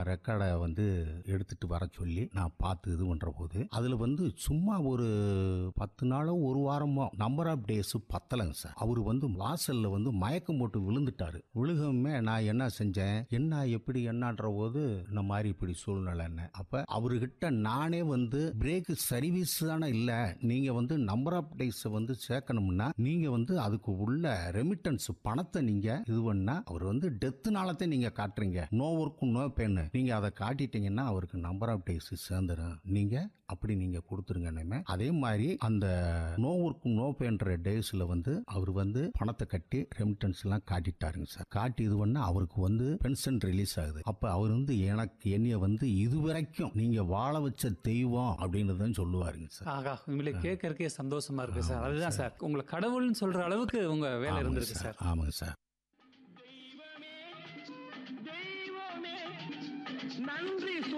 ரெக்கார்டை வந்து எடுத்துட்டு வர சொல்லி நான் பார்த்து இது பண்ற போது அதுல வந்து சும்மா ஒரு பத்து நாளோ ஒரு வாரமோ நம்பர் ஆஃப் டேஸ் பத்தலைங்க சார் அவர் வந்து வாசல்ல வந்து மயக்கம் போட்டு விழுந்துட்டாரு விழுகமே நான் என்ன செஞ்சேன் என்ன எப்படி என்னன்ற போது இந்த மாதிரி இப்படி சூழ்நிலைன்னு அப்ப அவர்கிட்ட நானே வந்து பிரேக் சர்வீஸ் தானே இல்ல நீங்க வந்து நம்பர் ஆஃப் டேஸ் வந்து சேர்க்கணும்னா நீங்க வந்து அதுக்கு உள்ள ரெமிட்டன்ஸ் பணத்தை நீங்க இது பண்ணா அவர் வந்து டெத்துனாலத்தை நீங்க காட்டுறீங்க நோ ஒர்க் நோ பென் நீங்க அதை காட்டிட்டீங்கன்னா அவருக்கு நம்பர் ஆஃப் டேஸ் சேர்ந்துடும் நீங்க அப்படி நீங்க கொடுத்துருங்கன்னு அதே மாதிரி அந்த நோ ஒர்க் நோ பென்ற டேஸ்ல வந்து அவர் வந்து பணத்தை கட்டி ரெமிட்டன்ஸ் எல்லாம் காட்டிட்டாருங்க சார் காட்டி இது பண்ணா அவருக்கு வந்து பென்ஷன் ரிலீஸ் ஆகுது அப்ப அவர் வந்து எனக்கு என்னைய வந்து இதுவரைக்கும் நீங்க வாழ வச்ச தெய்வம் அப்படின்னு தான் சொல்லுவாருங்க சார் ஆகா உங்களை கேட்கறக்கே சந்தோஷமா இருக்கு சார் அதுதான் சார் உங்களை கடவுள்னு சொல்ற அளவுக்கு உங்க வேலை ஆமாங்க இருந்திருக்கு சார் சார் ஆமாங்க சார் தெய்வமே தெய்வமே நன்றி